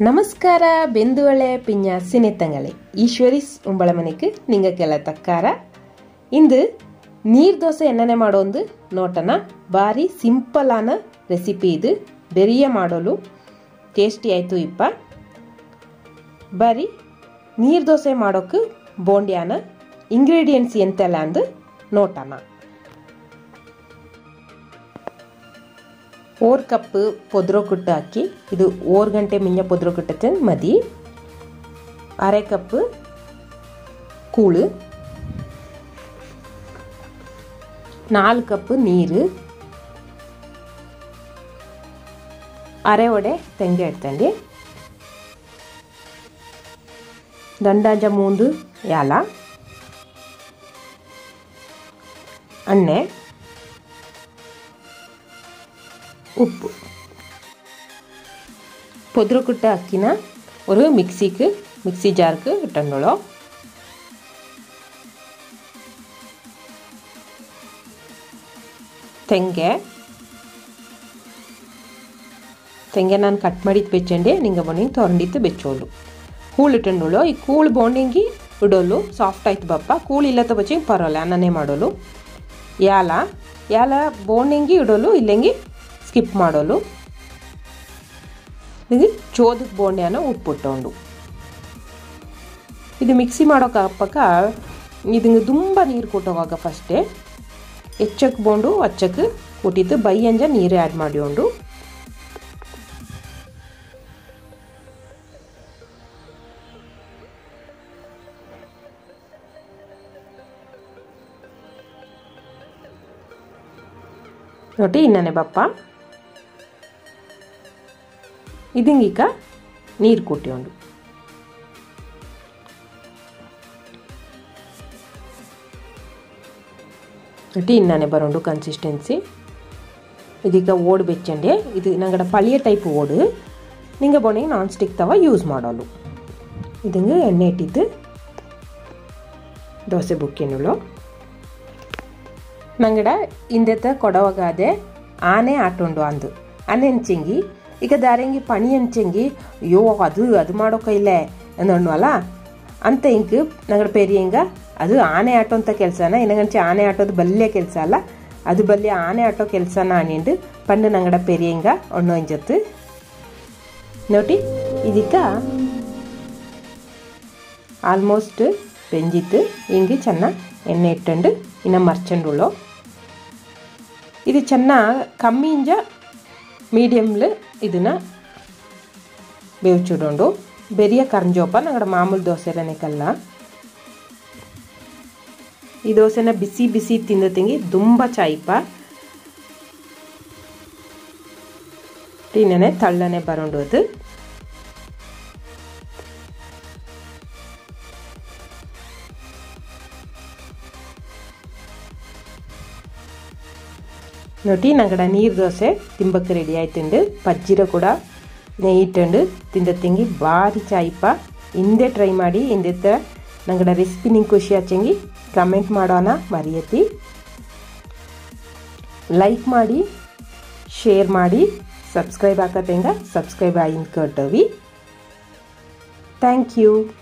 ನಮಸ್ಕಾರ ಬೆಂದುವಳೆ ಪಿಂಜ ಸಿನೆತ್ತಂಗಳೆ ಈಶ್ವರೀಸ್ ಉಂಬಳ ಮನೆಗೆ ನಿಂಗಕ್ಕೆಲ್ಲ ತಕ್ಕಾರ ಇಂದು ನೀರು ದೋಸೆ ಎಣ್ಣನೆ ಮಾಡೋಂದು ನೋಟನ ಭಾರಿ ಸಿಂಪಲ್ ಆನ ರೆಸಿಪಿ ಇದು ಬೆರಿಯ ಮಾಡೋಲು ಟೇಸ್ಟಿ ಆಯಿತು ಇಪ್ಪ ಬಾರಿ ನೀರು ದೋಸೆ ಮಾಡೋಕ್ಕೆ ಬೋಂಡ್ಯಾನ ಇಂಗ್ರೀಡಿಯೆಂಟ್ಸ್ ಎಂತೆಲ್ಲ ಅಂದು ನೋಟನ ಓರ್ ಕಪ್ ಪೊದ್ರೋ ಕುಟ್ಟು ಹಾಕಿ ಇದು ಓರ್ ಗಂಟೆ ಮಿಂಜ ಪೊದ್ರೋ ಕುಟ್ಟತ್ತೆ ಮದಿ ಅರೆ ಕಪ್ ಕೂಳು ನಾಲ್ಕು ಕಪ್ ನೀರು ಅರೆ ಒಡೆ ತೆಂಗೆ ಎಡ್ತಂಡಿ ದಂಡಾಜ ಮೂಂದು ಯಾಲ ಎಣ್ಣೆ உப்பு பொதுரக்குட்ட அக்கினா ஒரு மிக்சிக்கு மிக்சி ஜாருக்கு இட்டண்டோளோ ತೆಂಗೆ ತೆಂಗೆ ನಾನು ಕಟ್ ಮಾಡಿದ್ದು ಬೆಚ್ಚಂಡೆ ನಿಂಗೆ ಬಣ್ಣಿಂಗ್ ತೊಗೊಂಡಿತ್ತು ಬೆಚ್ಚೋಳು ಕೂಳು ಇಟ್ಟಂಡೋಳು ಈ ಕೂಳು ಬೋಂಡಿಂಗಿ ಇಡೋಲು ಸಾಫ್ಟ್ ಆಯ್ತು ಬಪ್ಪ ಕೂಳು ಇಲ್ಲತ್ತ ಬಚ್ಚಂಗೆ ಪರವಾಗಿಲ್ಲ ಅನ್ನನೇ ಮಾಡೋಲು ಯಾಲ ಯಾಲ ಬೋಂಡಿಂಗಿ ಇಡೋಲು ಇಲ್ಲಂಗಿ ಸ್ಕಿಪ್ ಮಾಡೋಲು ಇದು ಚೋದಕ್ಕೆ ಬೋಂಡ್ಯಾನ ಉಪ್ಪಿಟ್ಟೊಂಡು ಇದು ಮಿಕ್ಸಿ ಮಾಡೋಕೆ ಹಾಪಕ್ಕ ಇದಂಗೆ ತುಂಬ ನೀರು ಕೊಟ್ಟೋವಾಗ ಫಸ್ಟೇ ಹೆಚ್ಚಕ್ಕೆ ಬೋಂಡು ಹಚ್ಚಕ್ಕೆ ಕೊಟ್ಟಿದ್ದು ಬೈ ಅಂಜ ನೀರು ಆ್ಯಡ್ ಮಾಡಿಕೊಂಡು ನೋಡಿ ಇನ್ನನೆ ಬಪ್ಪ ಇದಿಂಗೀಗ ನೀರು ಕೊಟ್ಟಿಕೊಂಡು ನೋಡಿ ಇನ್ನನೆ ಬರೋಂಡು ಕನ್ಸಿಸ್ಟೆನ್ಸಿ ಇದೀಗ ಓಡ್ ಬೆಚ್ಚಂಡೆ ಇದು ನಂಗಡ ಪಳಿಯ ಟೈಪ್ ಓಡು ನಿಂಗೆ ಬೋಣಿಗೆ ನಾನ್ ಸ್ಟಿಕ್ ತವ ಯೂಸ್ ಮಾಡೋಲು ಇದಂಗೆ ಎಣ್ಣೆ ಇಟ್ಟಿದ್ದು ದೋಸೆ ಬುಕ್ಕಿನುಳು ನಂಗಡ ಇಂದೆತ್ತ ಕೊಡವಾಗಾದೆ ಆನೆ ಆಟುಂಡು ಅಂದು ಅನ್ನೆಂಚೆಂಗಿ ಈಗ ದಾರಂಗಿ ಪಣಿ ಅಂಚೆಂಗಿ ಅಯ್ಯೋ ಅದು ಅದು ಮಾಡೋ ಕೈಲೇ ಅಂದಣ್ವಲ್ಲ ಅಂತ ಇಂಕ್ ನಂಗಡ ಪೆರಿಯಂಗ ಅದು ಆನೆ ಆಟೋ ಅಂತ ಕೆಲಸನ ಇನ್ನಗಂಚೆ ಆನೆ ಆಟೋದು ಬಲ್ಯ ಕೆಲಸ ಅಲ್ಲ ಅದು ಬಲ್ಯ ಆನೆ ಆಟೋ ಕೆಲಸನ ಅಣಿಂಡು ಪಂಡು ನಂಗಡ ಪೆರಿಯಂಗ ಒಣ್ಣು ಅಂಜತ್ತು ನೋಡಿ ಇದಕ್ಕ ಆಲ್ಮೋಸ್ಟ್ ಬೆಂಜಿತ್ತು ಹಿಂಗೆ ಚೆನ್ನಾಗಿ ಎಣ್ಣೆ ಇಟ್ಟಂಡು ಇನ್ನು ಮರ್ಚಂಡುಳ್ಳೋ ಇದು ಚೆನ್ನಾಗಿ ಕಮ್ಮಿಂಜ ಮೀಡಿಯಮ್ಲು ಇದನ್ನು ಬೇವ್ಚಿಡೋಂಡು ಬೆರಿಯ ಕರ್ಜೋಪ ನಂಗಡ ಮಾಮೂಲು ದೋಸೆಲನೇ ಕಲ್ಲ ಈ ದೋಸೆನ ಬಿಸಿ ಬಿಸಿ ತಿಂದ ತಿಂಗಿ ತುಂಬ ಚಾಯ್ಪ ತಿನ್ನನೆ ತಳ್ಳನೆ ಬರೋಂಡು ಅದು ನೋಡಿ ನಂಗಡ ನೀರು ದೋಸೆ ತಿಂಬಕ್ಕೆ ರೆಡಿ ಆಯ್ತುಂಡು ಪಜ್ಜಿರ ಕೂಡ ನೆಯ್ಯಿಟ್ಟುಂಡು ತಿಂದ ತಿಂಗಿ ಭಾರಿ ಚಾಯ್ಪ ಹಿಂದೆ ಟ್ರೈ ಮಾಡಿ ಹಿಂದೆತ್ತ ನಂಗಡ ರೆಸಿಪಿ ನಿಂಗೆ ಖುಷಿ ಹಚ್ಚಂಗಿ ಕಮೆಂಟ್ ಮಾಡೋಣ ಮರಿಯತಿ ಲೈಕ್ ಮಾಡಿ ಶೇರ್ ಮಾಡಿ ಸಬ್ಸ್ಕ್ರೈಬ್ ಹಾಕತ್ತಂಗ ಸಬ್ಸ್ಕ್ರೈಬ್ ಆಗಿ ಕಟ್ಟವಿ ಥ್ಯಾಂಕ್ ಯು